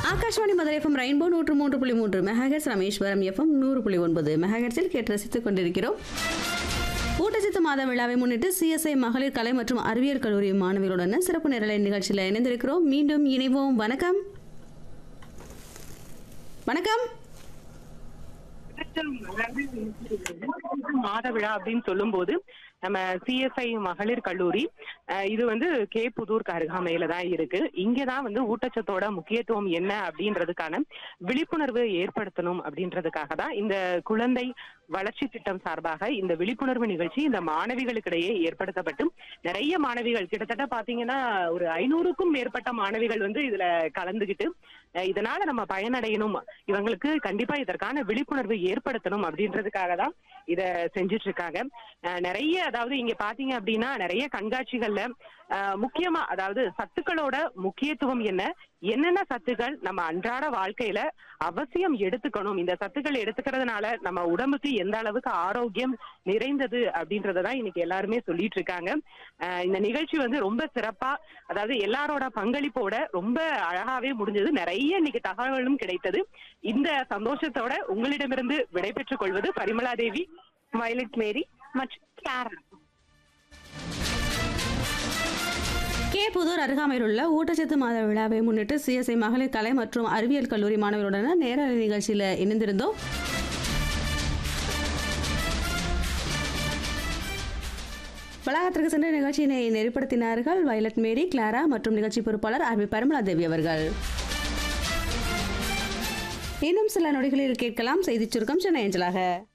Akashvani Madurai FM rainbow நூற்று மூன்று புள்ளி மூன்று மெகாஹெட்ஸ் ராமேஸ்வரம் எஃப்எம் நூறு புள்ளி ஒன்பது மெகாஹெட்ஸில் கேட்டு ரசித்துக் கொண்டிருக்கிறோம் ஊட்டச்சத்து மாத விழாவை முன்னிட்டு சிஎஸ்ஐ மகளிர் கலை மற்றும் அறிவியல் கல்லூரி மாணவிகளுடன் சிறப்பு நிரலை நிகழ்ச்சியில் இணைந்திருக்கிறோம் மீண்டும் இணைவோம் வணக்கம் வணக்கம் மாத விழா அப்படின்னு சொல்லும்போது நம்ம சிஎஸ்ஐ மகளிர் கல்லூரி அஹ், இது வந்து கே புதூருக்கு அருகாமையில தான் இருக்கு இங்கதான் வந்து ஊட்டச்சத்தோட முக்கியத்துவம் என்ன அப்படின்றதுக்கான விழிப்புணர்வு ஏற்படுத்தணும் அப்படின்றதுக்காக தான் இந்த குழந்தை வளர்ச்சி திட்டம் சார்பாக இந்த விழிப்புணர்வு நிகழ்ச்சி இந்த மாணவிகளுக்கிடையே ஏற்படுத்தப்பட்டு நிறைய மாணவிகள் கிட்டத்தட்ட பாத்தீங்கன்னா ஒரு ஐநூறுக்கும் மேற்பட்ட மாணவிகள் வந்து இதுல கலந்துகிட்டு அஹ், இதனால நம்ம பயனடையணும் இவங்களுக்கு கண்டிப்பா இதற்கான விழிப்புணர்வு ஏற்படுத்தணும் அப்படின்றதுக்காக தான் இத செஞ்சுட்டு இருக்காங்க அஹ், நிறைய அதாவது இங்க பாத்தீங்க அப்படின்னா நிறைய கண்காட்சிகள்ல அஹ், முக்கியமா அதாவது சத்துக்களோட முக்கியத்துவம் என்ன என்னென்ன சத்துக்கள் நம்ம அன்றாட வாழ்க்கையில அவசியம் எடுத்துக்கணும் இந்த சத்துக்கள் எடுத்துக்கிறதுனால நம்ம உடம்புக்கு எந்த அளவுக்கு ஆரோக்கியம் நிறைந்தது அப்படின்றதான் இன்னைக்கு எல்லாருமே சொல்லிட்டு இருக்காங்க அஹ், இந்த நிகழ்ச்சி வந்து ரொம்ப சிறப்பா அதாவது எல்லாரோட பங்களிப்போட ரொம்ப அழகாவே முடிஞ்சது நிறைய இன்னைக்கு தகவலும் கிடைத்தது இந்த சந்தோஷத்தோட உங்களிடமிருந்து விடைபெற்றுக் கொள்வது பரிமலா தேவி வயலட் மேரி மற்றும் கிளாரா கே புதூர் அருகாமையில் உள்ள ஊட்டச்சத்து மாத விழாவை முன்னிட்டு சிஎஸ்ஐ மகளிர் கலை மற்றும் அறிவியல் கல்லூரி மாணவர்களுடன் நேரலை நிகழ்ச்சியில் இணைந்திருந்தோம் வளாகத்திற்கு சென்று நிகழ்ச்சியினை நெறிப்படுத்தினார்கள் வயலட் மேரி கிளாரா மற்றும் நிகழ்ச்சி பொறுப்பாளர் ஆர்வி பரிமலா தேவி அவர்கள் இன்னும் சில நொடிகளில் கேட்கலாம் செய்திச் சுருக்கம் சென்னை அஞ்சலாக